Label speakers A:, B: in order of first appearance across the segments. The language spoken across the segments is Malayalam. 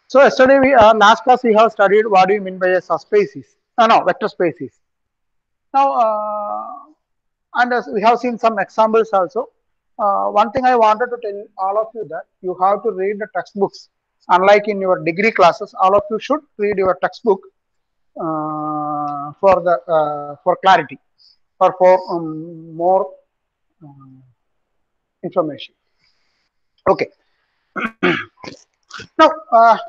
A: So yesterday we uh, last class we have studied what do you mean by a subspaces? Uh, no, vector spaces. Now uh, and as we have seen some examples also. Uh, one thing I wanted to tell all of you that you have to read the textbooks. Unlike in your degree classes, all of you should read your textbook uh, for the uh, for clarity or for um, more um, information. Okay. now, uh,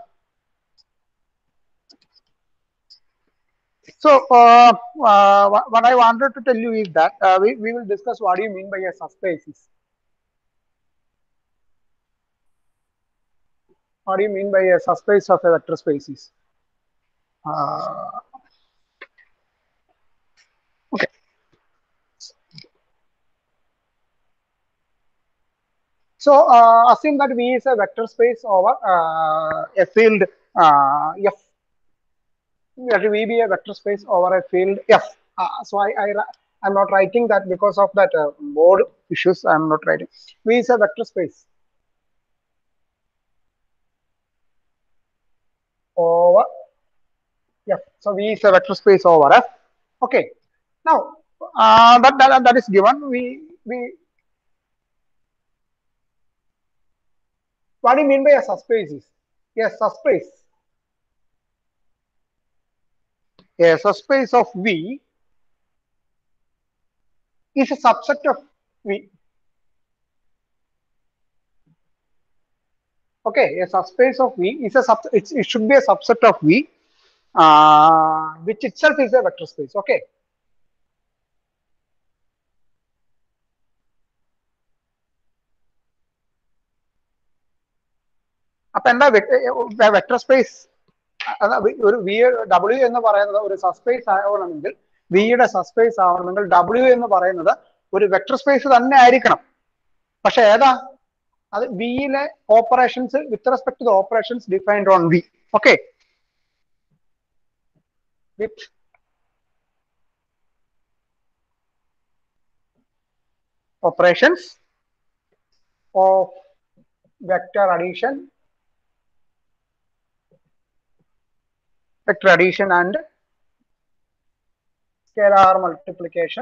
A: so uh, uh, wha- what I wanted to tell you is that uh, we, we will discuss what do you mean by a subspaces. What do you mean by a subspace of a vector spaces? Uh, okay. So uh, assume that V is a vector space over uh, a field uh, F. Let V be a vector space over a field F. Uh, so I, I I'm not writing that because of that uh, board issues. I'm not writing. V is a vector space over F. So V is a vector space over F. Okay. Now uh, that, that that is given. We we what do you mean by a subspace? Is yes, subspace. A subspace of V is a subset of V. Okay, a subspace of V is a sub. It's, it should be a subset of V, uh, which itself is a vector space. Okay. അപ്പൊ എന്താ വെക്ടർ സ്പേസ് ഒരു വി ഡബ്ല്യു എന്ന് പറയുന്നത് ഒരു സബ്സ്പേസ് ആവണമെങ്കിൽ വിയുടെ സബ്സ്പേസ് ആവണമെങ്കിൽ ഡബ്ല്യു എന്ന് പറയുന്നത് ഒരു വെക്ടർ സ്പേസ് തന്നെ ആയിരിക്കണം പക്ഷെ ഏതാ അത് വിയിലെ operations with respect to operations defined on V okay with operations of vector addition vector addition and scalar multiplication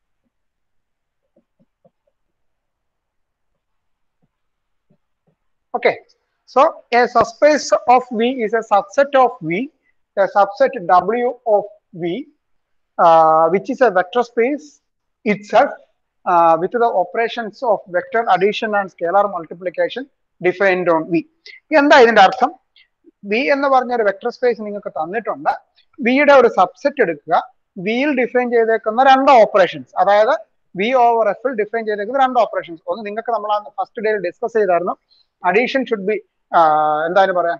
A: okay so a subspace of v is a subset of v a subset w of v uh, which is a vector space itself uh, with the operations of vector addition and scalar multiplication defined on v എന്താ ഇതിന്റെ അർത്ഥം വി എന്ന് പറഞ്ഞ ഒരു വെക്ടർ സ്പേസ് നിങ്ങൾക്ക് തന്നിട്ടുണ്ട് വിയുടെ ഒരു സബ്സെറ്റ് എടുക്കുക വിയിൽ ഡിഫൈൻ ചെയ്തേക്കുന്ന രണ്ട് ഓപ്പറേഷൻസ് അതായത് വി ഓവർ എഫിൽ ഡിഫൈൻ ചെയ്തേക്കുന്ന രണ്ട് ഓപ്പറേഷൻസ് ഒന്ന് നിങ്ങൾക്ക് നമ്മൾ ഫസ്റ്റ് ഡേയിൽ ഡിസ്കസ് ചെയ്തായിരുന്നു അഡീഷൻ ഷുഡ് ബി എന്താണ് പറയാ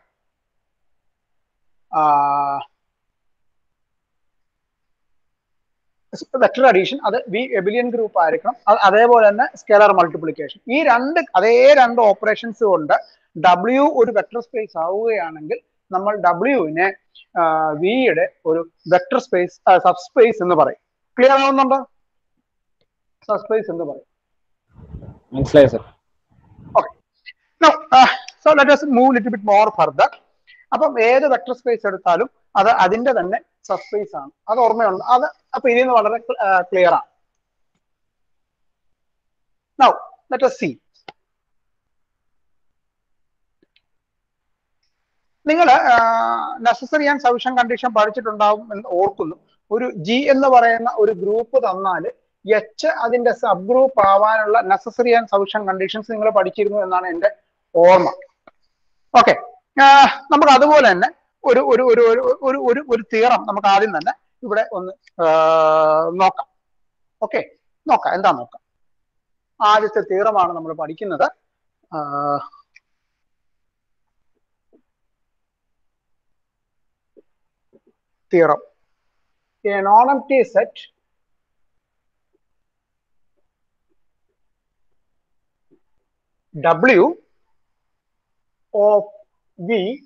A: വെക്ടർ അഡീഷൻ അത് വി എബിലിയൻ ഗ്രൂപ്പ് ആയിരിക്കണം അത് അതേപോലെ തന്നെ സ്കെലർ മൾട്ടിപ്ലിക്കേഷൻ ഈ രണ്ട് അതേ രണ്ട് ഓപ്പറേഷൻസ് കൊണ്ട് ഡബ്ല്യു ഒരു വെക്ടർ സ്പേസ് ആവുകയാണെങ്കിൽ നമ്മൾ ഡബ്ല്യുവിനെ വിയുടെ ഒരു വെക്ടർ സ്പേസ് സബ്സ്പേസ് എന്ന് പറയും ക്ലിയർ ആവുന്നുണ്ടോ സബ്സ്പേസ് എന്ന് പറയും
B: മനസ്സിലായി sir
A: okay so let us move little bit more further അപ്പം ഏത് വെക്ടർ സ്പേസ് എടുത്താലും അത് അതിന്റെ തന്നെ സബ്സ്പേസ് ആണ് അത് ഓർമ്മയുണ്ട് അത് അപ്പൊ ഇതിൽ നിന്ന് വളരെ ക്ലിയർ ആണ് നൗ ലെറ്റ് us see നിങ്ങൾ നെസസറി ആൻഡ് സഫിഷ്യൻ കണ്ടീഷൻ പഠിച്ചിട്ടുണ്ടാവും എന്ന് ഓർക്കുന്നു ഒരു ജി എന്ന് പറയുന്ന ഒരു ഗ്രൂപ്പ് തന്നാൽ എച്ച് അതിന്റെ സബ് ഗ്രൂപ്പ് ആവാനുള്ള നെസസറി ആൻഡ് സഫിഷ്യൻ കണ്ടീഷൻസ് നിങ്ങൾ പഠിച്ചിരുന്നു എന്നാണ് എന്റെ ഓർമ്മ ഓക്കെ നമുക്ക് അതുപോലെ തന്നെ ഒരു ഒരു ഒരു ഒരു ഒരു ഒരു ഒരു തീറം നമുക്ക് ആദ്യം തന്നെ ഇവിടെ ഒന്ന് നോക്കാം ഓക്കെ നോക്കാം എന്താ നോക്കാം ആദ്യത്തെ തീറമാണ് നമ്മൾ പഠിക്കുന്നത് theorem. A non-empty set W of V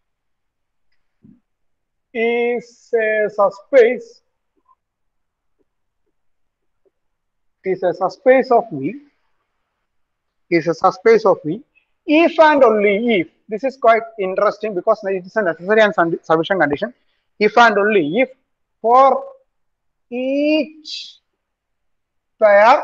A: is a subspace is a subspace of V is a subspace of V if and only if this is quite interesting because it is a necessary and sun- sufficient condition. If and only if for each pair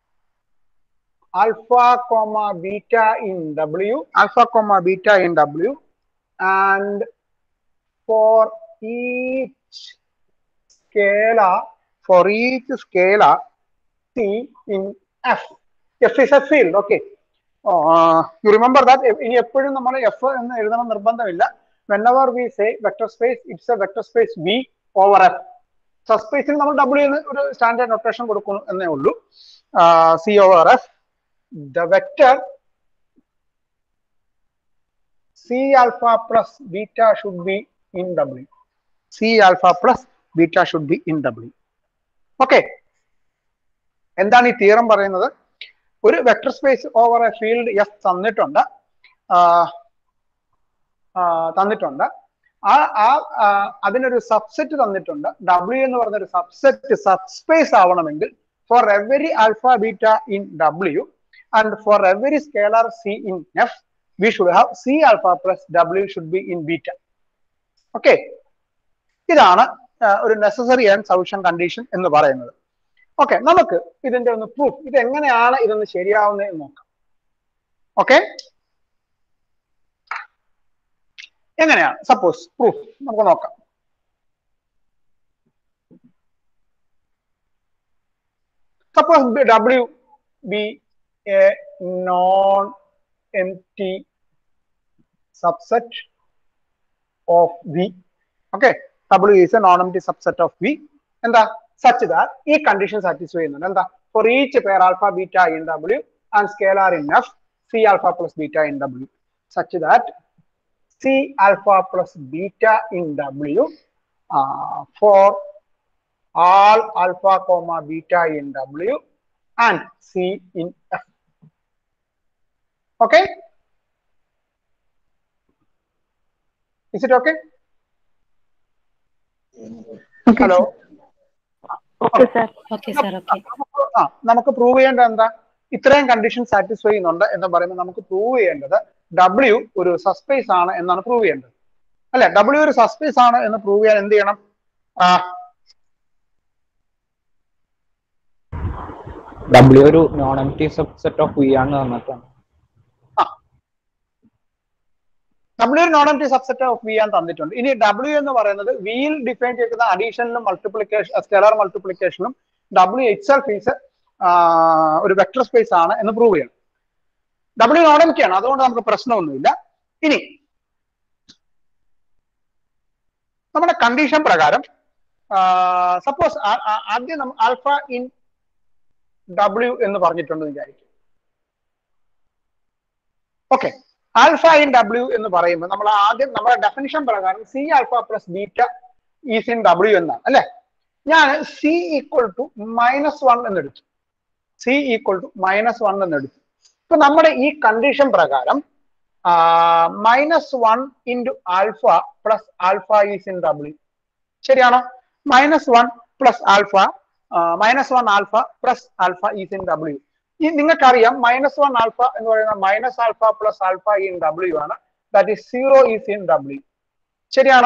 A: alpha comma beta in W, alpha comma beta in W, and for each scalar, for each scalar C in F. F is a field, okay. You remember that ഇനി എപ്പോഴും നമ്മൾ എഫ് എന്ന് എഴുതണം നിർബന്ധമില്ല whenever we say vector space it's a vector space V over F സബ്സ്പേസിൽ നമ്മൾ ഡബ്ല്യു എന്ന് ഒരു സ്റ്റാൻഡേർഡ് നൊട്ടേഷൻ കൊടുക്കുന്നു എന്നേ ഉള്ളൂ C over F the vector C alpha plus beta should be in W C alpha plus beta should be in W okay എന്താണ് ഈ തീറം പറയുന്നത് ഒരു vector space over a field F തന്നിട്ടുണ്ട് ആ, ആ, തന്നിട്ടുണ്ട് ആ ആ ആ, അതിനൊരു സബ്സെറ്റ് തന്നിട്ടുണ്ട് ഡബ്ല്യു എന്ന് പറഞ്ഞ ഒരു സബ്സെറ്റ് സബ്സ്പേസ് ആവണമെങ്കിൽ for every alpha beta in W and for every scalar C in F we should have C alpha plus W should be in beta okay ഇതാണ് ആ, ഒരു നെസസറി ആൻഡ് സൊല്യൂഷൻ കണ്ടീഷൻ എന്ന് പറയുന്നത് ഓക്കെ നമുക്ക് ഇതിന്റെ ഒന്ന് പ്രൂഫ് ഇത് എങ്ങനെയാണ് ഇതൊന്ന് ശരിയാവുന്നത് എന്ന് നോക്കാം ഓക്കെ എങ്ങനെയാണ് സപ്പോസ് പ്രൂഫ് നമുക്ക് നോക്കാം suppose W be a non empty subset of V okay W is a non empty subset of V എന്താ സച്ച് ദാറ്റ് ഈ കണ്ടീഷൻ സാറ്റിസ്ഫൈ ചെയ്യുന്നുണ്ട് എന്താ for each pair alpha beta in W and scalar in F C alpha plus beta in W such that C alpha plus beta in W for all alpha comma beta in W and C in F. Okay? Is it okay? Hello?
C: Okay sir
D: okay sir okay
A: നമുക്ക് ആ നമുക്ക് പ്രൂവ് ചെയ്യേണ്ടത് എന്താ ഇത്രയും കണ്ടീഷൻ സാറ്റിസ്ഫൈ ചെയ്യുന്നുണ്ട് എന്ന് പറയുമ്പോൾ നമുക്ക് പ്രൂവ് ചെയ്യേണ്ടത് ഡബ്ല്യു ഒരു സസ്പേസ് ആണ് എന്നാണ് പ്രൂവ് ചെയ്യേണ്ടത് അല്ലെ ഡബ്ല്യു ഒരു സസ്പേസ് ആണ് എന്ന് പ്രൂവ് ചെയ്യാൻ എന്ത് ചെയ്യണം ആ,
B: ഡബ്ല്യു ഒരു non empty subset of V ആണ് തന്നിട്ടാണ്
A: ഡബ്ല്യു ഒരു non empty subset of V ആണ് തന്നിട്ടുണ്ട് ഇനി ഡബ്ല്യു എന്ന് പറയുന്നത് വിയിൽ ഡിഫൈൻ ചെയ്തിരിക്കുന്ന അഡീഷനും മൾട്ടിപ്ലിക്കേഷൻ സ്കെലർ മൾട്ടിപ്ലിക്കേഷനും ഡബ്ല്യു ഇറ്റ്സെൽഫ് ഈസ് ഒരു വെക്ടർ സ്പേസ് ആണ് എന്ന് പ്രൂവ് ചെയ്യണം ഡബ്ല്യു നോൺ എം ടി ആണ് അതുകൊണ്ട് നമുക്ക് പ്രശ്നമൊന്നുമില്ല ഇനി നമ്മുടെ കണ്ടീഷൻ പ്രകാരം സപ്പോസ് ആദ്യം നമ്മൾ ആൽഫ ഇൻ ഡബ്ല്യു എന്ന് പറഞ്ഞിട്ടുണ്ടെന്ന് വിചാരിക്കും ഓക്കെ ആൽഫ ഇൻ ഡബ്ല്യു എന്ന് പറയുമ്പോൾ നമ്മൾ ആദ്യം നമ്മുടെ ഡെഫിനിഷൻ പ്രകാരം C alpha plus beta is in W എന്നാണ് അല്ലെ ഞാൻ C equal to minus one എന്നെടുത്തു C equal to minus one എന്നെടുത്തു ഇപ്പൊ നമ്മുടെ ഈ കണ്ടീഷൻ പ്രകാരം minus one into alpha plus alpha is in W ശരിയാണോ minus one plus alpha minus one alpha plus alpha is in W ഈ നിങ്ങൾക്കറിയാം മൈനസ് വൺ ആൽഫ എന്ന് പറയുന്ന minus alpha plus alpha in W ആണ് that is zero is in W ശരിയാണോ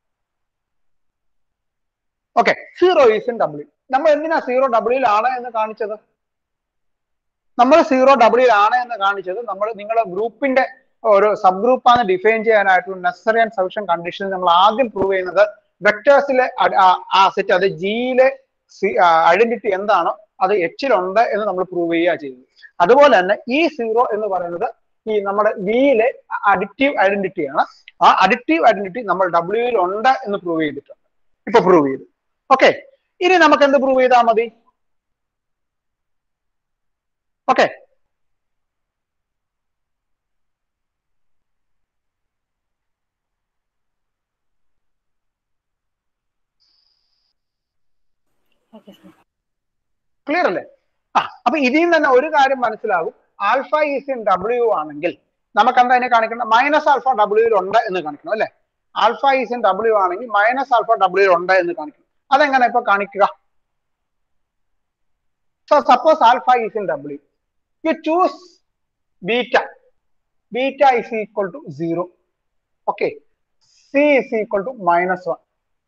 A: okay zero is in W നമ്മൾ എന്തിനാ സീറോ ഡബ്ല്യൂലാണ് എന്ന് കാണിച്ചത് നമ്മൾ സീറോ ഡബ്ല്യൂ ആണ് എന്ന് കാണിച്ചത് നമ്മൾ നിങ്ങളുടെ ഗ്രൂപ്പിന്റെ ഒരു സബ് ഗ്രൂപ്പാണ് ഡിഫൈൻ ചെയ്യാനായിട്ടുള്ള നെസസറി ആൻഡ് സഫിഷ്യൻ കണ്ടീഷൻ നമ്മൾ ആദ്യം പ്രൂവ് ചെയ്യുന്നത് വെക്ടേഴ്സിലെ ആ സെറ്റ് അത് ജിയിലെ ഐഡന്റിറ്റി എന്താണോ അത് എച്ചിലുണ്ട് എന്ന് നമ്മൾ പ്രൂവ് ചെയ്യുക ചെയ്തത് അതുപോലെ തന്നെ ഈ സീറോ എന്ന് പറയുന്നത് ഈ നമ്മുടെ വിയിലെ അഡിക്റ്റീവ് ഐഡന്റിറ്റിയാണ് ആ അഡിക്റ്റീവ് ഐഡന്റിറ്റി നമ്മൾ ഡബ്ല്യൂയിൽ ഉണ്ട് എന്ന് പ്രൂവ് ചെയ്തിട്ടുണ്ട് ഇപ്പൊ പ്രൂവ് ചെയ്തു ഓക്കെ ഇനി നമുക്ക് എന്ത് പ്രൂവ് ചെയ്താൽ മതി ഓക്കെ
D: ഓക്കെ സാർ
A: ക്ലിയർ അല്ലേ ആ അപ്പൊ ഇതിൽ നിന്ന് തന്നെ ഒരു കാര്യം മനസ്സിലാകും ആൽഫ ഈസ് ഇൻ ഡബ്ല്യു ആണെങ്കിൽ നമുക്ക് എന്താ അതിനെ കാണിക്കണം മൈനസ് ആൽഫ ഡബ്ല്യൂയിൽ ഉണ്ട് എന്ന് കാണിക്കണം അല്ലെ ആൽഫ ഈസ് ഇൻ ഡബ്ല്യു ആണെങ്കിൽ മൈനസ് ആൽഫ ഡബ്ല്യൂയിൽ ഉണ്ട് എന്ന് കാണിക്കണം അതെങ്ങനെ ഇപ്പൊ കാണിക്കുക so suppose alpha is in W you choose beta beta is equal to 0. Okay. C is equal to minus 1.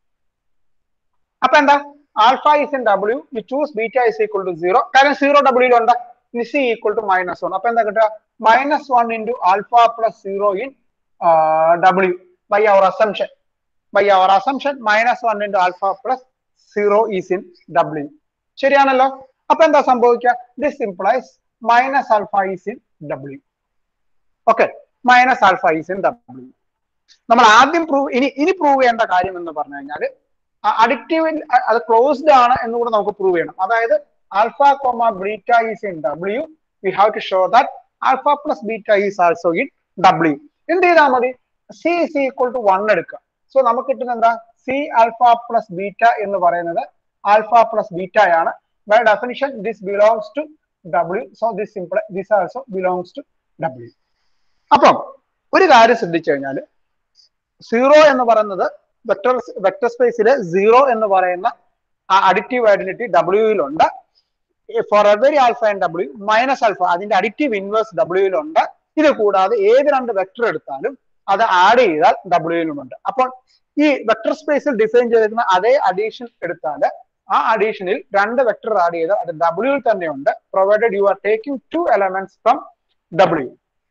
A: അപ്പൊ എന്താ alpha is in W you choose beta is equal to zero കാരണം സീറോ ഡബ്ല്യൂയിൽ ഉണ്ട് ഇനി C equal to minus one അപ്പൊ എന്താ കിട്ടുക minus one into alpha plus zero in W by our assumption by our assumption minus one into alpha plus zero is in W ശരിയാണല്ലോ അപ്പൊ എന്താ സംഭവിക്കുക this implies minus alpha is in W okay minus alpha is in W നമ്മൾ ആദ്യം പ്രൂവ് ഇനി ഇനി പ്രൂവ് ചെയ്യേണ്ട കാര്യം എന്ന് പറഞ്ഞു കഴിഞ്ഞാൽ അഡിക്റ്റീവ് അത് ക്ലോസ്ഡ് ആണ് എന്ന് കൂടെ നമുക്ക് പ്രൂവ് ചെയ്യണം അതായത് alpha comma beta is in W we have to show that alpha plus beta is also in W എന്ത് ചെയ്താൽ മതി C is equal to one എടുക്കുക സോ നമുക്ക് കിട്ടുന്ന എന്താ സി ആൽഫ പ്ലസ് ബീറ്റ എന്ന് പറയുന്നത് ആൽഫ പ്ലസ് ബീറ്റ ആണ് by definition this belongs to W so this simple this also belongs to W അപ്പം ഒരു കാര്യം ശ്രദ്ധിച്ചു കഴിഞ്ഞാൽ സീറോ എന്ന് പറയുന്നത് വെക്ടർ വെക്ടർ സ്പേസിലെ സീറോ എന്ന് പറയുന്ന ആ അഡിക്റ്റീവ് ഐഡന്റിറ്റി ഡബ്ല്യൂയിലുണ്ട് for every alpha and W minus alpha അതിന്റെ അഡിക്റ്റീവ് ഇൻവേഴ്സ് ഡബ്ല്യൂയിലുണ്ട് ഇത് കൂടാതെ ഏത് രണ്ട് വെക്ടർ എടുത്താലും അത് ആഡ് ചെയ്താൽ ഡബ്ല്യൂയിലുമുണ്ട് അപ്പോൾ ഈ വെക്ടർ സ്പേസിൽ ഡിഫൈൻ ചെയ്തിരുന്ന അതേ അഡീഷൻ എടുത്താൽ ആ അഡീഷനിൽ രണ്ട് വെക്ടർ ആഡ് ചെയ്താൽ അത് ഡബ്ല്യൂയിൽ തന്നെയുണ്ട് provided you are taking two elements from W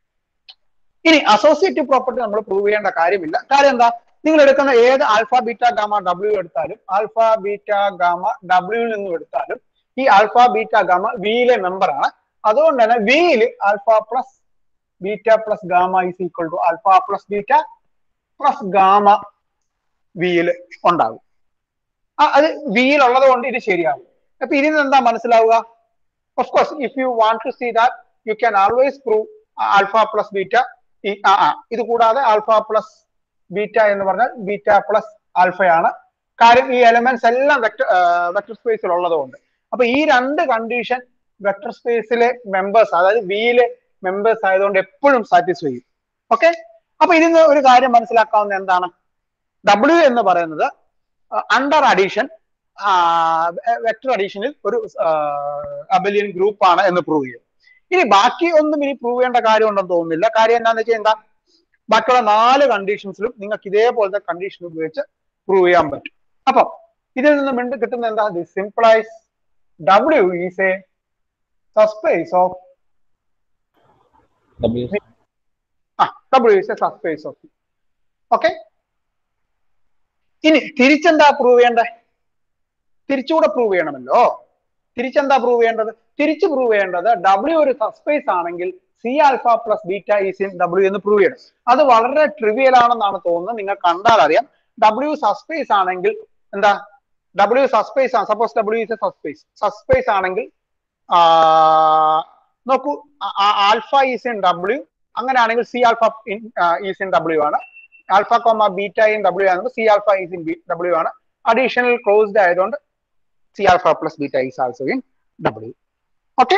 A: ഇനി അസോസിയേറ്റീവ് പ്രോപ്പർട്ടി നമ്മൾ പ്രൂവ് ചെയ്യേണ്ട കാര്യമില്ല കാര്യം എന്താ നിങ്ങൾ എടുക്കുന്ന ഏത് ആൽഫ ബീറ്റ ഗാമ ഡബ്ല്യു എടുത്താലും ആൽഫ ബീറ്റ ഗാമ ഡബ്ല്യുവിൽ നിന്നും എടുത്താലും ഈ ആൽഫ ബീറ്റ ഗാമ വിയിലെ മെമ്പർ ആണ് അതുകൊണ്ട് തന്നെ വിയിൽ alpha plus beta plus gamma is equal to alpha plus beta plus gamma വിയിൽ ഉണ്ടാകും അത് വിയിൽ ഉള്ളത് കൊണ്ട് ഇത് ശരിയാകും അപ്പൊ ഇതിൽ നിന്ന് എന്താ മനസ്സിലാവുക of course if you want to see that you can always prove alpha plus beta ഇത് കൂടാതെ ആൽഫ പ്ലസ് ബീറ്റ എന്ന് പറഞ്ഞാൽ ബീറ്റ പ്ലസ് ആൽഫയാണ് കാര്യം ഈ എലമെന്റ്സ് എല്ലാം വെക്ടർ വെക്ടർ സ്പേസിൽ ഉള്ളതുകൊണ്ട് അപ്പൊ ഈ രണ്ട് കണ്ടീഷൻ വെക്ടർ സ്പേസിലെ മെമ്പേഴ്സ് അതായത് വിയിലെ മെമ്പേഴ്സ് ആയതുകൊണ്ട് എപ്പോഴും സാറ്റിസ്ഫൈ ചെയ്യും ഓക്കെ അപ്പൊ ഇതിന് ഒരു കാര്യം മനസ്സിലാക്കാവുന്ന എന്താണ് ഡബ്ല്യു എന്ന് പറയുന്നത് അണ്ടർ അഡീഷൻ വെക്ടർ അഡീഷനിൽ ഒരു അബലിയൻ ഗ്രൂപ്പ് ആണ് എന്ന് പ്രൂവ് ചെയ്യും ഇനി ബാക്കി ഒന്നും ഇനി പ്രൂവ് ചെയ്യേണ്ട കാര്യം ഉണ്ടെന്ന് തോന്നുന്നില്ല കാര്യം എന്താണെന്ന് വെച്ചാൽ എന്താ ബാക്കിയുള്ള നാല് കണ്ടീഷൻസിലും നിങ്ങൾക്ക് ഇതേപോലത്തെ കണ്ടീഷൻ ഉപയോഗിച്ച് പ്രൂവ് ചെയ്യാൻ പറ്റും അപ്പം ഇതിൽ നിന്ന് മിണ്ട് കിട്ടുന്ന എന്താ this implies W is a subspace of
B: W
A: ആ W is a subspace of okay ഇനി തിരിച്ചെന്താ പ്രൂവ് ചെയ്യണ്ടേ തിരിച്ചുകൂടെ പ്രൂവ് ചെയ്യണമല്ലോ തിരിച്ചെന്താ പ്രൂവ് ചെയ്യേണ്ടത് തിരിച്ചു പ്രൂവ് ചെയ്യേണ്ടത് ഡബ്ല്യു ഒരു സബ്സ്പേസ് ആണെങ്കിൽ C alpha plus beta is in W എന്ന് പ്രൂവ് ചെയ്യണം അത് വളരെ ട്രിവിയൽ ആണെന്നാണ് തോന്നുന്നത് നിങ്ങൾ കണ്ടാൽ അറിയാം ഡബ്ല്യു സബ്സ്പേസ് ആണെങ്കിൽ എന്താ ഡബ്ല്യു സബ്സ്പേസ് ആണ് suppose W is a subspace subspace ആണെങ്കിൽ നോക്കൂ ആൽഫ ഈസ് ഇൻ ഡബ്ല്യു അങ്ങനെയാണെങ്കിൽ C alpha is in W ആണ് alpha comma beta in W ആണെങ്കിൽ C alpha is in W ആണ് അഡീഷണൽ ക്ലോസ്ഡ് ആയതുകൊണ്ട് C alpha plus beta is also in W okay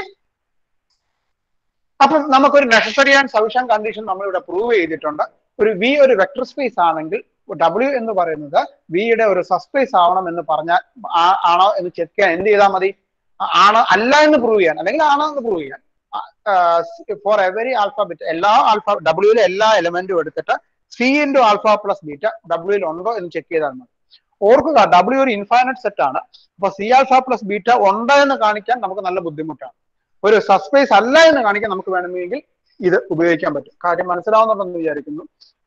A: അപ്പൊ നമുക്കൊരു നെസസറി ആൻഡ് സഫിഷ്യൻ കണ്ടീഷൻ നമ്മൾ ഇവിടെ പ്രൂവ് ചെയ്തിട്ടുണ്ട് ഒരു വി ഒരു വെക്ടർ സ്പേസ് ആണെങ്കിൽ ഡബ്ല്യു എന്ന് പറയുന്നത് വിയുടെ ഒരു സബ്സ്പേസ് ആവണം എന്ന് പറഞ്ഞാൽ ആണോ എന്ന് ചെക്ക് ചെയ്യാൻ എന്ത് ചെയ്താൽ മതി ആണ് അല്ല എന്ന് പ്രൂവ് ചെയ്യാൻ അല്ലെങ്കിൽ ആണോ എന്ന് പ്രൂവ് ചെയ്യാൻ ഫോർ എവരി ആൽഫാബിറ്റ് എല്ലാ ആൽഫ ഡബ്ല്യൂയിലെ എല്ലാ എലമെന്റും എടുത്തിട്ട് C into alpha plus beta ഡബ്ല്യൂയിൽ ഉണ്ടോ എന്ന് ചെക്ക് ചെയ്താൽ മതി ഓർക്കുക ഡബ്ല്യു ഒരു ഇൻഫൈനറ്റ് സെറ്റ് ആണ് അപ്പൊ സി ആൽഫ പ്ലസ് ബീറ്റ ഉണ്ട് എന്ന് കാണിക്കാൻ നമുക്ക് നല്ല ബുദ്ധിമുട്ടാണ് ഒരു സബ്സ്പേസ് അല്ല എന്ന് കാണിക്കാൻ നമുക്ക് വേണമെങ്കിൽ ഇത് ഉപയോഗിക്കാൻ പറ്റും കാര്യം മനസ്സിലാവുന്നുണ്ടെന്ന് വിചാരിക്കുന്നു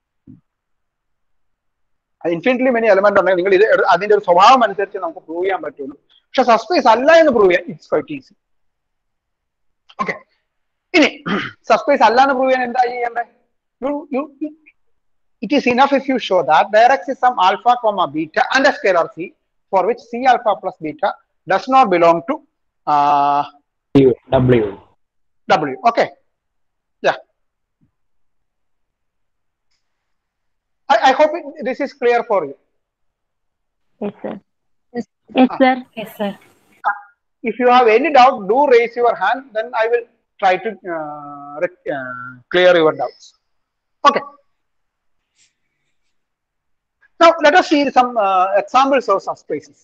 A: ഇൻഫിനിറ്റ്ലി മെനി എലമെന്റ് ഉണ്ടെങ്കിൽ നിങ്ങൾ ഇത് അതിന്റെ ഒരു സ്വഭാവം അനുസരിച്ച് നമുക്ക് പ്രൂവ് ചെയ്യാൻ പറ്റുള്ളൂ പക്ഷെ സബ്സ്പേസ് അല്ല എന്ന് പ്രൂവ് ചെയ്യാൻ ഇറ്റ്സ് ക്വൈറ്റ് ഈസി ഓക്കെ ഇനി സബ്സ്പേസ് അല്ല എന്ന് പ്രൂവ് ചെയ്യാൻ എന്താ ചെയ്യേണ്ടത് it is enough if you show that there exists some alpha comma beta and a scalar c for which c alpha plus beta does not belong to uh,
B: W W
A: w okay yeah I, I hope it, this is clear for you
C: Yes, sir. Yes, sir.
D: Yes, sir.
A: if you have any doubt do raise your hand then i will try to uh, rec- uh, clear your doubts okay now let us see some uh, examples of subspaces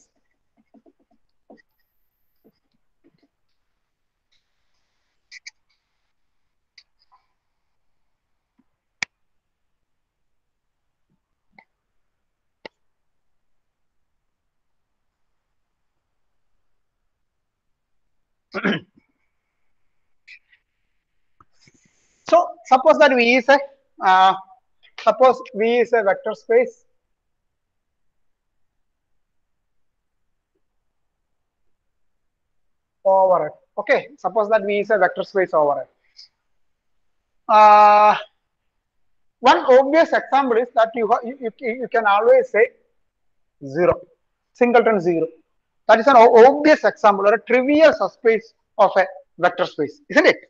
A: so suppose that V is a uh, suppose V is a vector space. over it. Okay, suppose that V is a vector space over it. Uh, one obvious example is that you, ha- you, you, you can always say zero, singleton zero. That is an o- obvious example or a trivial subspace of a vector space, isn't it?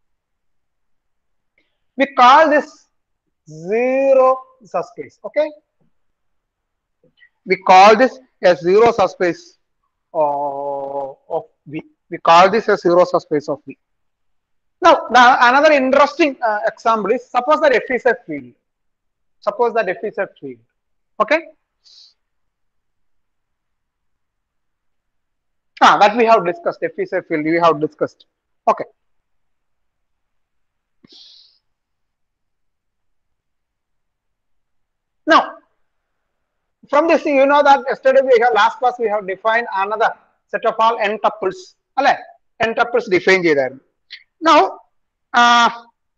A: We call this zero subspace, okay? We call this a zero subspace of, of V. We call this a zero subspace of V. Now, now another interesting uh, example is suppose that F is a field. Suppose that F is a field. Okay. Ah, that we have discussed. F is a field. We have discussed. Okay. Now, from this, you know that yesterday we have last class we have defined another set of all n tuples. അല്ലെ n tuples define ചെയ്തായിരുന്നു now uh,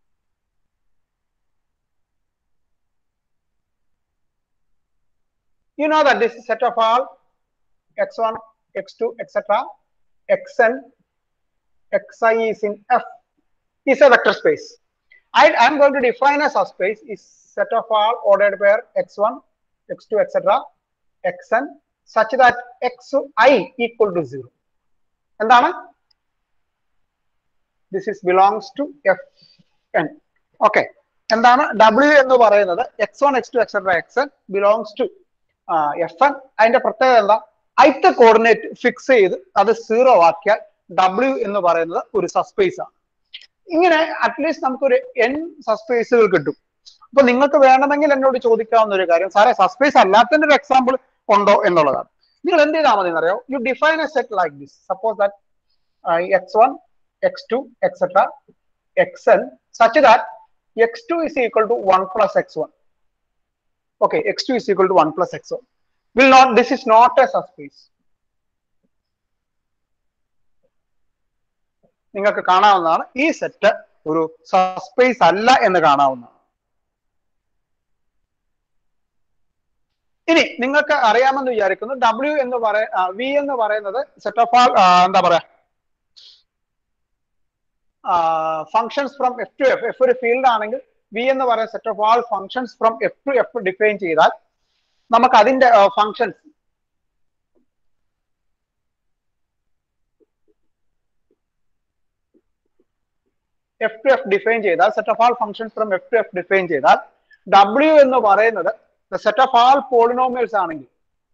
A: you know that this is set of all x1 x2 etc xn xi is in f is a vector space i am going to define a subspace is set of all ordered pair x1 x2 etc xn such that xi equal to 0 എന്താണ് this is belongs to F N okay എന്താണ് ഡബ്ല്യു എന്ന് പറയുന്നത് X one X two etcetera X N belongs to F N അതിന്റെ പ്രത്യേകത എന്താ ഐത്ത കോർഡിനേറ്റ് ഫിക്സ് ചെയ്ത് അത് സീറോ ആക്കിയാൽ ഡബ്ല്യു എന്ന് പറയുന്നത് ഒരു സസ്പേസ് ആണ് ഇങ്ങനെ അറ്റ്ലീസ്റ്റ് നമുക്കൊരു എൻ സസ്പേസുകൾ കിട്ടും അപ്പൊ നിങ്ങൾക്ക് വേണമെങ്കിൽ എന്നോട് ചോദിക്കാവുന്ന ഒരു കാര്യം സാറേ സസ്പേസ് അല്ലാത്തതിന്റെ ഒരു എക്സാമ്പിൾ ഉണ്ടോ എന്നുള്ളതാണ് നിങ്ങൾ എന്ത് ചെയ്താൽ മതി എന്നറിയോ you define a set like this suppose that X one x2 etc xn such that x2 is equal to 1 plus x1 okay x2 is equal to 1 plus x1 will not this is not a subspace നിങ്ങൾക്ക് കാണാവുന്നതാണ് ഈ സെറ്റ് ഒരു സബ്സ്പേസ് അല്ല എന്ന് കാണാവുന്നതാണ് ഇനി നിങ്ങൾക്ക് അറിയാമെന്ന് വിചാരിക്കുന്നു ഡബ്ല്യു എന്ന് പറയ വി എന്ന് പറയുന്നത് സെറ്റ് ഓഫ് ആൾ എന്താ പറയാ functions from F to F F ഒരു ഫീൽഡ് ആണെങ്കിൽ വി എന്ന് പറയുന്ന set of all functions from F to F define ചെയ്താൽ നമുക്ക് അതിന്റെ functions F to F define ചെയ്താൽ set of all functions from F to F define ചെയ്താൽ ഡബ്ല്യു എന്ന് പറയുന്നത് സെറ്റ് ഓഫ് ആൾ പോളിനോമിയൽസ് ആണെങ്കിൽ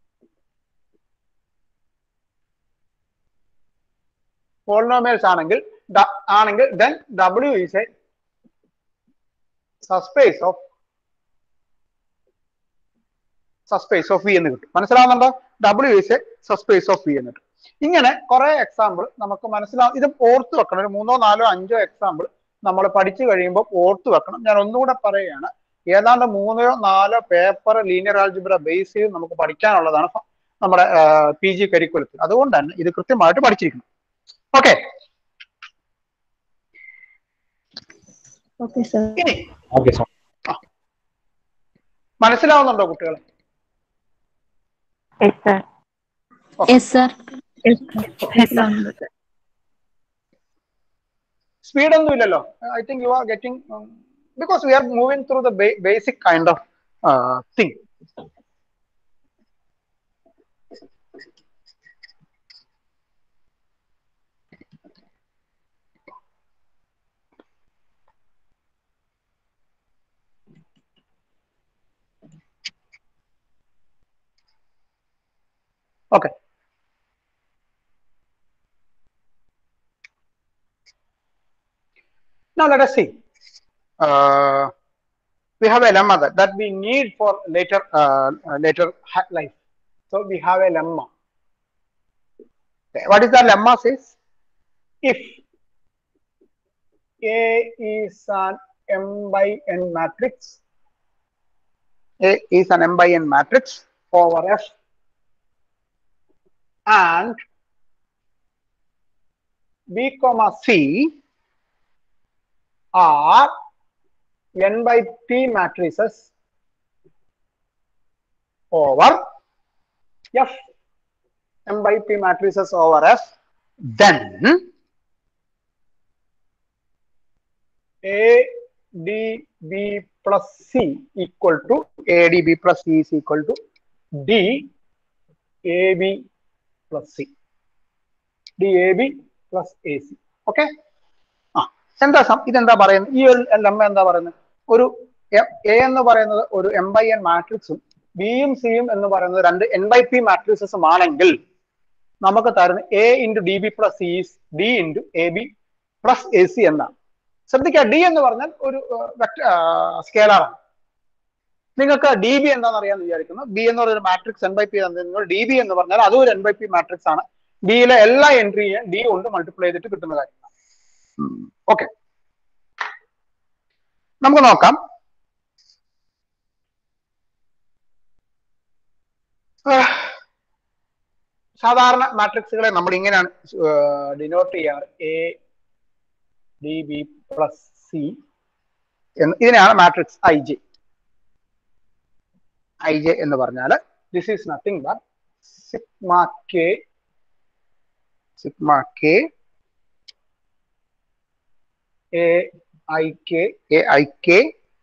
A: പോളിനോമിയൽസ് ആണെങ്കിൽ ആണെങ്കിൽ then W is a subspace of subspace of V എന്ന് കിട്ടും മനസ്സിലാവുന്നുണ്ടോ W is a subspace of V എന്ന് കിട്ടും ഇങ്ങനെ കുറെ എക്സാമ്പിൾ നമുക്ക് മനസ്സിലാവും ഇത് ഓർത്ത് വെക്കണം ഒരു മൂന്നോ നാലോ അഞ്ചോ എക്സാമ്പിൾ നമ്മൾ പഠിച്ചു കഴിയുമ്പോൾ ഓർത്ത് വെക്കണം ഞാൻ ഒന്നുകൂടെ പറയുകയാണ് ഏതാണ്ട് മൂന്നോ നാലോ പേപ്പർ ലീനിയർ ആൽജിബ്ര ബേസ് ചെയ്ത് നമുക്ക് പഠിക്കാനുള്ളതാണ് നമ്മുടെ പി ജി കരിക്കുലത്തിൽ അതുകൊണ്ട് തന്നെ ഇത് കൃത്യമായിട്ട് പഠിച്ചിരിക്കണം ഓക്കെ
C: Okay, sir.
A: ഇനി
B: ഓക്കെ സർ
A: മനസ്സിലാവുന്നുണ്ടോ കുട്ടികളെ
C: Yes, sir.
E: Yes, sir.
C: Yes, sir.
A: Speed ഒന്നും ഇല്ലല്ലോ I think you are getting because we are moving through the basic kind of thing Okay. Now let us see. Uh, we have a lemma that, that we need for later uh, uh, later ha- life. So we have a lemma. Okay, What is the lemma says? If A is an m by n matrix, A is an m by n matrix over F and B comma C are n by p matrices over f m by p matrices over f then a d b plus c equal to a d b plus c is equal to d a b plus c d a b plus a c okay ആ എന്താ സം ഇതെന്താ പറയുന്നത് ഈ ഒരു ലംബ എന്താ പറയുന്നത് ഒരു എ എന്ന് പറയുന്നത് ഒരു എം ബൈ എൻ മാട്രിക്സും ബിയും സിയും എന്ന് പറയുന്നത് രണ്ട് എൻ ബൈ പി മാട്രിക്സസും ആണെങ്കിൽ നമുക്ക് തരുന്ന A into D B plus C is D into A B plus A C എന്നാണ് ശ്രദ്ധിക്കുക ഡി എന്ന് പറഞ്ഞാൽ ഒരു സ്കേലാറാണ് നിങ്ങൾക്ക് ഡി ബി എന്താണെന്ന് അറിയാമെന്ന് വിചാരിക്കുന്നു ബി എന്ന് പറയുന്ന matrix N by P D B എന്ന് പറഞ്ഞാൽ അതും ഒരു എൻ ബൈ പി മാട്രിക്സ് ആണ് ഡിയിലെ എല്ലാ എൻട്രിയും ഡി കൊണ്ട് മൾട്ടിപ്ലൈ ചെയ്തിട്ട് കിട്ടുന്ന കാര്യമാണ് ഓക്കെ നമുക്ക് നോക്കാം സാധാരണ മാട്രിക്സുകളെ നമ്മൾ ഇങ്ങനെയാണ് ഡിനോട്ട് ചെയ്യാറ് A D B plus C എന്ന് ഇതിനെയാണ് matrix I J I J എന്ന് പറഞ്ഞാൽ this is nothing but sigma K sigma K A I K A I K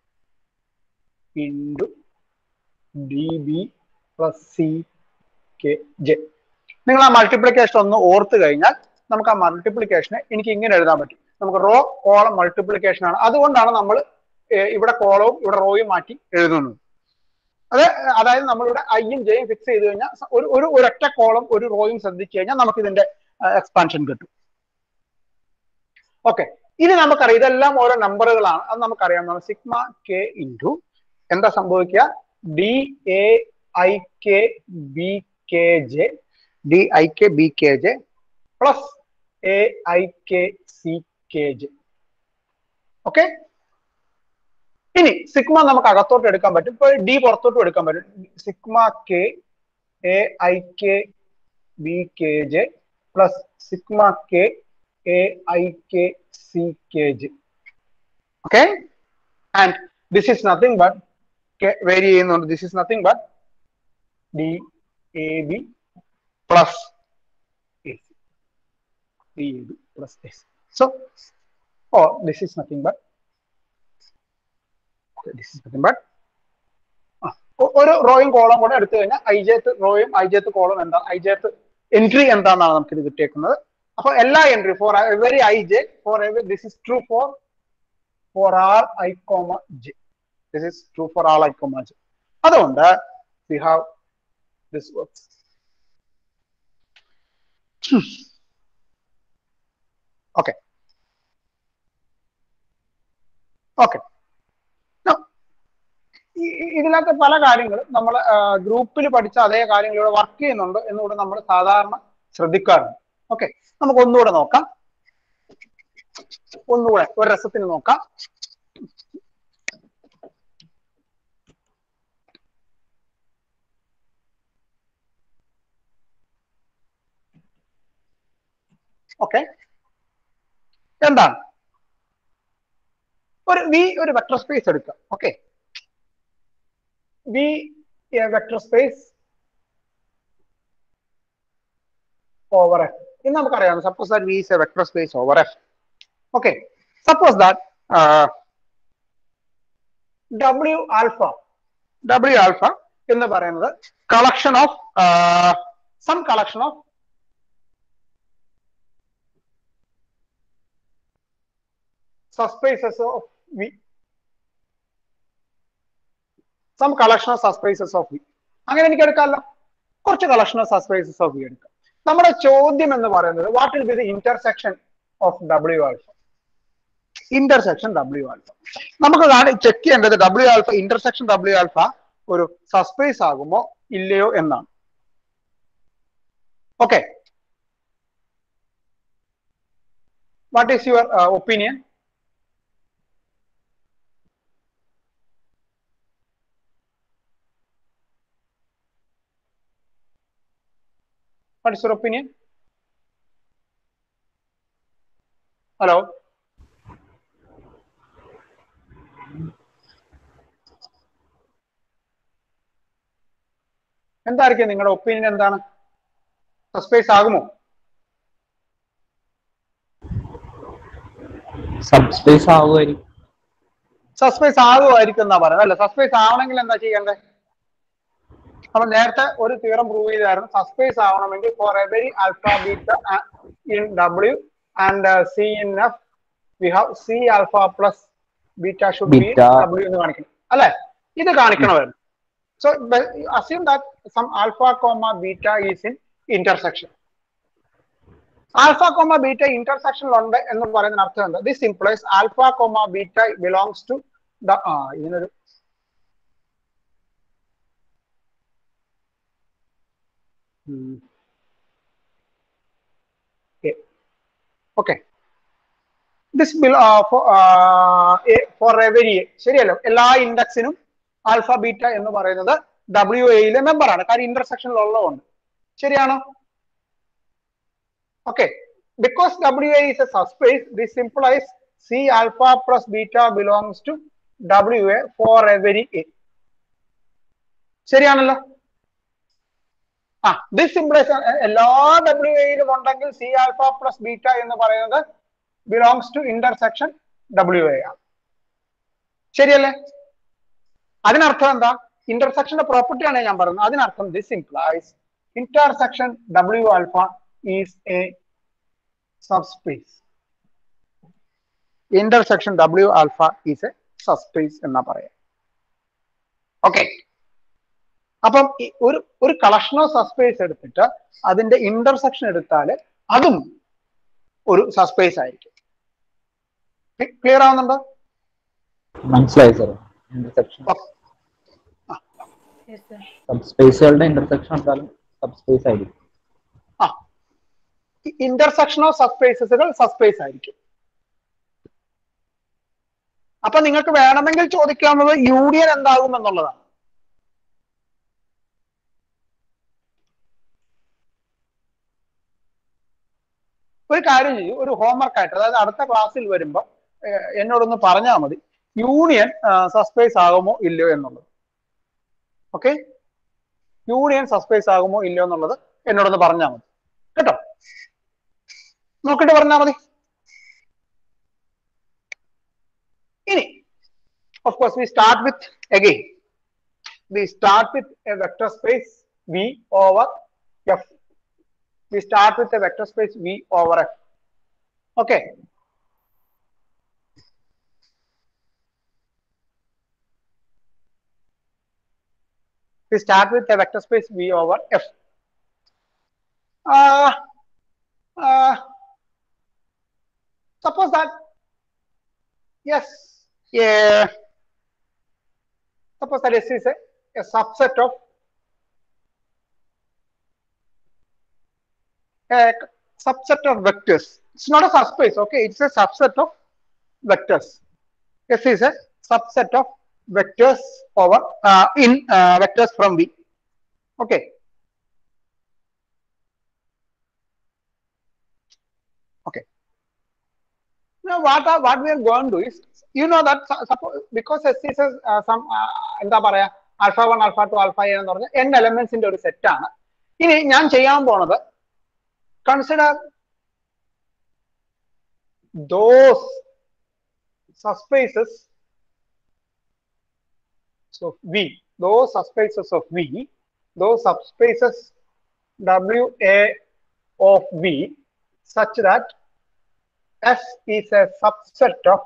A: into D B plus C K J നിങ്ങൾ ആ മൾട്ടിപ്ലിക്കേഷൻ ഒന്ന് ഓർത്ത് കഴിഞ്ഞാൽ നമുക്ക് ആ മൾട്ടിപ്ലിക്കേഷനെ എനിക്ക് ഇങ്ങനെ എഴുതാൻ പറ്റും നമുക്ക് റോ കോളം മൾട്ടിപ്ലിക്കേഷൻ ആണ് അതുകൊണ്ടാണ് നമ്മൾ ഇവിടെ കോളവും ഇവിടെ റോയും മാറ്റി എഴുതുന്നത് അത് അതായത് നമ്മളിവിടെ ഐയും ജെയും ഫിക്സ് ചെയ്ത് കഴിഞ്ഞാൽ ഒരു ഒരു ഒരൊറ്റ കോളം ഒരു റോയും ശ്രദ്ധിച്ചു കഴിഞ്ഞാൽ നമുക്ക് ഇതിന്റെ എക്സ്പാൻഷൻ കിട്ടും ഓക്കെ ഇനി നമുക്കറിയാം ഇതെല്ലാം ഓരോ നമ്പറുകളാണ് അത് നമുക്കറിയാം സിഗ്മ കെ ഇൻറ്റു എന്താ സംഭവിക്കുക D A I K B K J D I K B K J plus A I K C K J okay ഇനി സിഗ്മ നമുക്ക് അകത്തോട്ട് എടുക്കാൻ പറ്റും ഇപ്പൊ ഡി പുറത്തോട്ടും എടുക്കാൻ പറ്റും sigma K A I K B K J plus sigma K A I K C K J okay and this is nothing but vary ചെയ്യുന്നുണ്ട് this is nothing but D A B plus A C D A B plus A C so oh this is nothing but this is nothing but ഒരു റോയും കോളം കൂടെ എടുത്തു കഴിഞ്ഞാൽ ഐജത്ത് റോയും ഐജത്ത് കോളം എന്താ ഐജത്ത് എൻട്രി എന്താണെന്നാണ് നമുക്ക് ഇത് കിട്ടിയേക്കുന്നത് അപ്പൊ എല്ലാ entry for every I J for every this is true for for all I comma J this is true for all I comma J അതുകൊണ്ട് we have this works okay okay ഇതിനകത്ത് പല കാര്യങ്ങളും നമ്മൾ ഗ്രൂപ്പിൽ പഠിച്ച അതേ കാര്യങ്ങൾ ഇവിടെ വർക്ക് ചെയ്യുന്നുണ്ട് എന്നുകൂടെ നമ്മൾ സാധാരണ ശ്രദ്ധിക്കാറുണ്ട് ഓക്കെ നമുക്ക് ഒന്നുകൂടെ നോക്കാം ഒന്നുകൂടെ ഒരു രസത്തിന് നോക്കാം ഓക്കെ എന്താണ് ഒരു വി ഒരു വെക്ടർ സ്പേസ് എടുക്കാം okay V a vector space over f. ഇന്ന് നമുക്കറിയാം suppose that V is a vector space over F okay suppose that W alpha W alpha എന്ന് പറയുന്നത് collection of some collection of subspaces of V. Some collection of subspaces of V. അങ്ങനെ എനിക്ക് എടുക്കാമല്ലോ കുറച്ച് collection of subspaces of V എടുക്കാം നമ്മുടെ ചോദ്യം എന്ന് പറയുന്നത് what will be the intersection of W alpha intersection W alpha നമുക്ക് ചെക്ക് ചെയ്യേണ്ടത് W alpha intersection W alpha ഒരു സബ്സ്പേസ് ആകുമോ ഇല്ലയോ എന്നാണ് okay what is your opinion What is your opinion? Hello എന്തായിരിക്കും നിങ്ങളുടെ ഒപ്പീനിയൻ എന്താണ് സസ്പേസ് ആകുമോ
B: സബ്സ്പേസ് ആവുമായിരിക്കും
A: സസ്പേസ് ആകുമായിരിക്കും എന്നാ പറയുന്നത് അല്ലെ സസ്പേസ് ആവണമെങ്കിൽ എന്താ ചെയ്യേണ്ടത് അപ്പൊ നേരത്തെ ഒരു തിയറം പ്രൂവ് ചെയ്തായിരുന്നു സസ്പേസ് ആവണമെങ്കിൽ for every alpha beta in W and C in F we have C alpha plus beta should be
B: Beta.
A: W എന്ന് കാണിക്കണം അല്ലെ ഇത് കാണിക്കണമായിരുന്നു so assume that some alpha comma beta is in intersection alpha comma beta ഇന്റർസെക്ഷനിൽ ഉണ്ട് എന്ന് പറയുന്ന അർത്ഥം എന്താ this implies alpha comma beta belongs to the ആ ഇതിനൊരു okay this will for every ശരിയല്ലോ എല്ലാ ഇൻഡെക്സിനും ആൽഫ ബീറ്റ എന്ന് പറയുന്നത് ഡബ്ല്യു എയിലെ മെമ്പറാണ് കാര്യം ഇന്റർസെക്ഷനിൽ ഉള്ളതുകൊണ്ട് ശരിയാണോ Okay, because WA is a subspace, this implies C alpha plus beta belongs to WA for every A. ശരിയാണല്ലോ ആ ദിസ് ഇംപ്ലൈസ് എല്ലാ ഡബ്ല്യു എയിലും ഉണ്ടെങ്കിൽ സി ആൽഫ പ്ലസ് ബീറ്റ എന്ന് പറയുന്നത് belongs to intersection W A ആണ് ശരിയല്ലേ അതിനർത്ഥം എന്താ ഇന്റർസെക്ഷന്റെ പ്രോപ്പർട്ടിയാണ് ഞാൻ പറയുന്നത് അതിനർത്ഥം this implies intersection W alpha is a subspace intersection W alpha is a subspace എന്നാ പറയാം ഓക്കെ അപ്പം ഈ ഒരു ഒരു കളക്ഷൻ ഓഫ് സബ്സ്പേസ് എടുത്തിട്ട് അതിന്റെ ഇന്റർസെക്ഷൻ എടുത്താൽ അതും ഒരു സബ്സ്പേസ് ആയിരിക്കും ക്ലിയർ ആവുന്നുണ്ടോ
B: മനസ്സിലായി സാർ ഇന്റർസെക്ഷൻ
D: Yes, sir.
B: സബ്സ്പേസുകളുടെ ഇന്റർസെക്ഷൻ എടുത്താലും സബ്സ്പേസ് ആയിരിക്കും
A: ആ ഇന്റർസെക്ഷൻ ഓഫ് സബ്സ്പേസസുകൾ സബ്സ്പേസ് ആയിരിക്കും അപ്പൊ നിങ്ങൾക്ക് വേണമെങ്കിൽ ചോദിക്കാവുന്നത് യൂണിയൻ എന്താകും എന്നുള്ളതാണ് ഒരു കാര്യം ചെയ്യൂ ഒരു ഹോംവർക്ക് ആയിട്ട് അതായത് അടുത്ത ക്ലാസ്സിൽ വരുമ്പോൾ എന്നോടൊന്ന് പറഞ്ഞാൽ മതി യൂണിയൻ സസ്പേസ് ആകുമോ ഇല്ലയോ എന്നുള്ളത് ഓക്കെ യൂണിയൻ സസ്പേസ് ആകുമോ ഇല്ലയോ എന്നുള്ളത് എന്നോടൊന്ന് പറഞ്ഞാൽ മതി കേട്ടോ നോക്കിട്ട് പറഞ്ഞാൽ മതി ഇനി of course we start with again we start with a vector space v over f we start with a vector space v over f okay we start with a vector space v over f uh, uh, suppose that yes yeah suppose that S is a, a subset of a subset of vectors it's not a subspace okay it's a subset of vectors S is a subset of vectors over uh, in uh, vectors from V okay okay now what are what we are going to do is you know that su- suppose because S is a, uh, some uh, എന്താ പറയാ alpha one alpha two alpha എന്ന് പറഞ്ഞ എൻ എലമെന്റ്സിന്റെ ഒരു സെറ്റ് ആണ് ഇനി ഞാൻ ചെയ്യാൻ പോണത് consider those subspaces so V, those subspaces of V, those subspaces WA of V such that S is a subset of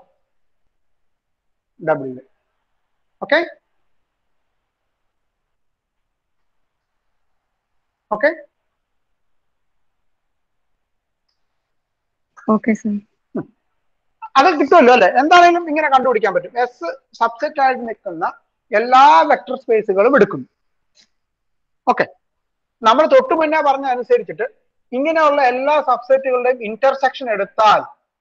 A: WA. Okay? Okay?
C: Okay, sir.
A: അത് കിട്ടുമല്ലോ അല്ലെ എന്താണെങ്കിലും ഇങ്ങനെ കണ്ടുപിടിക്കാൻ പറ്റും എസ് സബ്സെറ്റ് ആയിട്ട് നിൽക്കുന്ന എല്ലാ വെക്ടർ സ്പേസുകളും എടുക്കുന്നു ഓക്കെ നമ്മൾ തൊട്ടു മുന്നേ പറഞ്ഞ അനുസരിച്ചിട്ട് ഇങ്ങനെയുള്ള എല്ലാ സബ്സെറ്റുകളുടെയും ഇന്റർസെക്ഷൻ എടുത്താൽ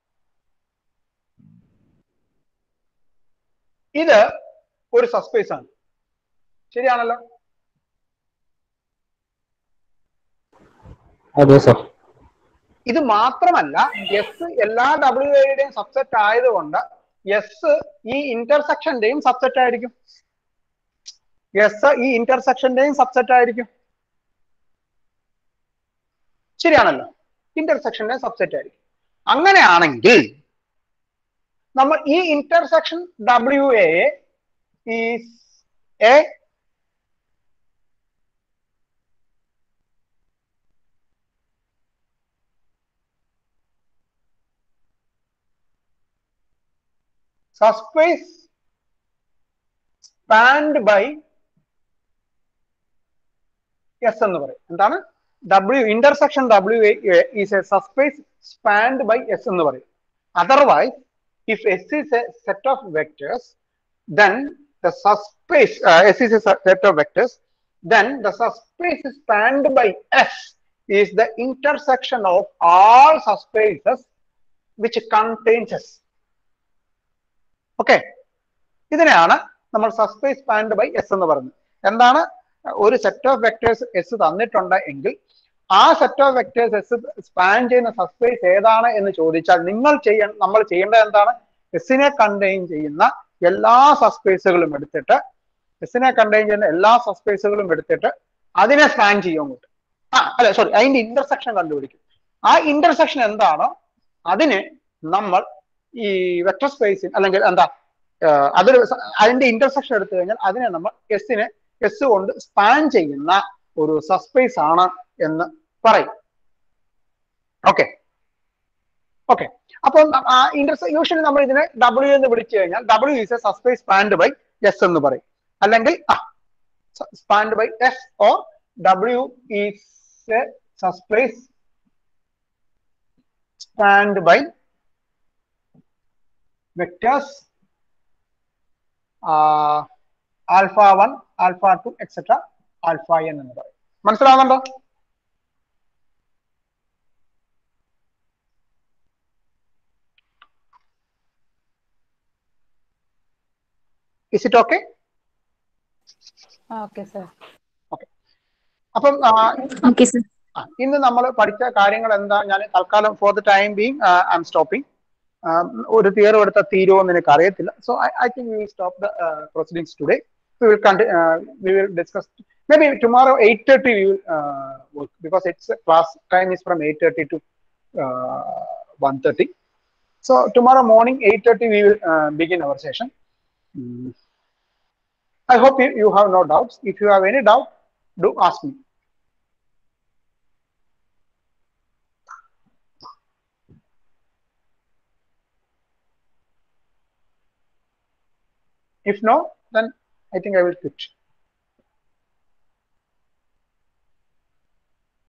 A: ഇത് ഒരു സബ്സ്പേസ് ആണ് ശരിയാണല്ലോ
B: അതെ സാർ
A: ഇത് മാത്രമല്ല എസ് എല്ലാ ഡബ്ല്യു ഐയുടെയും സബ്സെറ്റ് ആയതുകൊണ്ട് എസ് ഈ ഇന്റർസെക്ഷന്റെയും സബ്സെറ്റ് ആയിരിക്കും എസ് ഈ ഇന്റർസെക്ഷന്റെയും സബ്സെറ്റ് ആയിരിക്കും ശരിയാണല്ലോ ഇന്റർസെക്ഷന്റെ സബ്സെറ്റ് ആയിരിക്കും അങ്ങനെയാണെങ്കിൽ നമ്മൾ ഈ intersection W A is a subspace spanned by S എന്ന് പറയും എന്താണ് W intersection W is a subspace spanned by S എന്ന് പറയും otherwise if S is a set of vectors then the subspace uh, S is a su- set of vectors then the subspace spanned by S is the intersection of all subspaces which contains S okay ഇതിനെയാണ് നമ്മൾ സബ്സ്പേസ് സ്പാൻഡ് ബൈ എസ് എന്ന് പറയുന്നത് എന്താണ് ഒരു സെറ്റ് ഓഫ് വെക്ടേഴ്സ് എസ് തന്നിട്ടുണ്ട് എങ്കിൽ ആ set of vectors S span ചെയ്യുന്ന സബ്സ്പേസ് ഏതാണ് എന്ന് ചോദിച്ചാൽ നിങ്ങൾ ചെയ്യ നമ്മൾ ചെയ്യേണ്ടത് എന്താണ് എസിനെ കണ്ടെയ്ൻ ചെയ്യുന്ന എല്ലാ സബ്സ്പേസുകളും എടുത്തിട്ട് എസിനെ കണ്ടെയ്ൻ ചെയ്യുന്ന എല്ലാ സബ്സ്പേസുകളും എടുത്തിട്ട് അതിനെ സ്പാൻ ചെയ്യും അങ്ങോട്ട് ആ അല്ല സോറി അതിന്റെ ഇന്റർസെക്ഷൻ കണ്ടുപിടിക്കും ആ ഇന്റർസെക്ഷൻ എന്താണോ അതിനെ നമ്മൾ ഈ വെക്ടർ സ്പേസിൽ അല്ലെങ്കിൽ എന്താ ആഹ് അതൊരു സ- അതിന്റെ ഇന്റർസെക്ഷൻ എടുത്തു കഴിഞ്ഞാൽ അതിനെ നമ്മൾ എസിനെ എസ് കൊണ്ട് സ്പാൻ ചെയ്യുന്ന ഒരു സബ്സ്പേസ് ആണ് എന്ന് പറയും ഓക്കെ ഓക്കെ അപ്പം ആ ഇന്റർസെ യൂഷ്വലി നമ്മൾ ഇതിനെ ഡബ്ല്യു എന്ന് വിളിച്ചു കഴിഞ്ഞാൽ W is a subspace spanned by S എന്ന് പറയും അല്ലെങ്കിൽ spanned by S or W is a subspace spanned by vectors uh, alpha 1 alpha 2 etc alpha n എന്ന് പറയും മനസ്സിലാവുന്നുണ്ടോ is it okay
D: okay sir
A: അപ്പം ആ,
E: Okay, sir.
A: ആ, ഇന്ന് നമ്മൾ പഠിച്ച കാര്യങ്ങൾ എന്താ ഞാൻ തൽക്കാലം for the time being I'm stopping ഒരു തിയറി എടുത്ത തീരുമോ എന്ന് എനിക്ക് അറിയത്തില്ല so I think we will stop the proceedings today we will we will discuss maybe tomorrow 8:30 we will uh, work because it's class time is from 8:30 to uh, 1:30 so tomorrow morning 8:30 we will uh, begin our session Mm. i hope you, you have no doubts if you have any doubt do ask me if no then i think i will quit